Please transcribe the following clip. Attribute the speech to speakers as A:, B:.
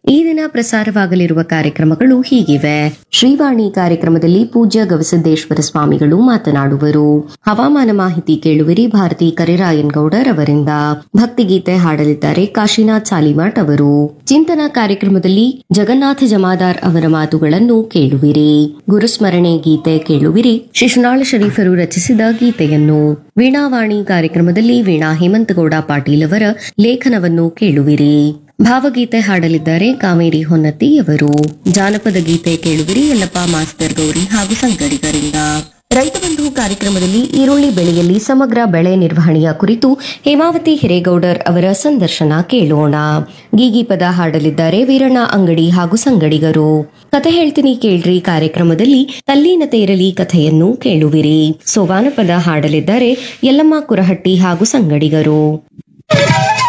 A: ಈ ದಿನ ಪ್ರಸಾರವಾಗಲಿರುವ ಕಾರ್ಯಕ್ರಮಗಳು ಹೀಗಿವೆ ಶ್ರೀವಾಣಿ ಕಾರ್ಯಕ್ರಮದಲ್ಲಿ ಪೂಜ್ಯ ಗವಿಸಿದ್ದೇಶ್ವರ ಸ್ವಾಮಿಗಳು ಮಾತನಾಡುವರು ಹವಾಮಾನ ಮಾಹಿತಿ ಕೇಳುವಿರಿ ಭಾರತಿ ಕರಿರಾಯನ್ ಗೌಡರ್ ಅವರಿಂದ ಭಕ್ತಿಗೀತೆ ಹಾಡಲಿದ್ದಾರೆ ಕಾಶಿನಾಥ್ ಸಾಲಿಮಠ್ ಅವರು ಚಿಂತನ ಕಾರ್ಯಕ್ರಮದಲ್ಲಿ ಜಗನ್ನಾಥ ಜಮಾದಾರ್ ಅವರ ಮಾತುಗಳನ್ನು ಕೇಳುವಿರಿ ಗುರುಸ್ಮರಣೆ ಗೀತೆ ಕೇಳುವಿರಿ ಶಿಶುನಾಳ ಶರೀಫರು ರಚಿಸಿದ ಗೀತೆಯನ್ನು ವೀಣಾವಾಣಿ ಕಾರ್ಯಕ್ರಮದಲ್ಲಿ ವೀಣಾ ಹೇಮಂತಗೌಡ ಪಾಟೀಲ್ ಅವರ ಲೇಖನವನ್ನು ಕೇಳುವಿರಿ ಭಾವಗೀತೆ ಹಾಡಲಿದ್ದಾರೆ ಕಾವೇರಿ ಹೊನ್ನತಿ ಅವರು ಜಾನಪದ ಗೀತೆ ಕೇಳುವಿರಿ ಯಲ್ಲಪ್ಪ ಮಾಸ್ತರ್ ಗೌರಿ ಹಾಗೂ ಸಂಗಡಿಗರಿಂದ ರೈತ ಬಂಧು ಕಾರ್ಯಕ್ರಮದಲ್ಲಿ ಈರುಳ್ಳಿ ಬೆಳೆಯಲ್ಲಿ ಸಮಗ್ರ ಬೆಳೆ ನಿರ್ವಹಣೆಯ ಕುರಿತು ಹೇಮಾವತಿ ಹಿರೇಗೌಡರ್ ಅವರ ಸಂದರ್ಶನ ಕೇಳೋಣ ಗೀಗಿ ಪದ ಹಾಡಲಿದ್ದಾರೆ ವೀರಣ್ಣ ಅಂಗಡಿ ಹಾಗೂ ಸಂಗಡಿಗರು ಕತೆ ಹೇಳ್ತೀನಿ ಕೇಳ್ರಿ ಕಾರ್ಯಕ್ರಮದಲ್ಲಿ ತಲ್ಲೀನತೆ ಇರಲಿ ಕಥೆಯನ್ನು ಕೇಳುವಿರಿ ಸೋಬಾನ ಪದ ಹಾಡಲಿದ್ದಾರೆ ಯಲ್ಲಮ್ಮ ಕುರಹಟ್ಟಿ ಹಾಗೂ ಸಂಗಡಿಗರು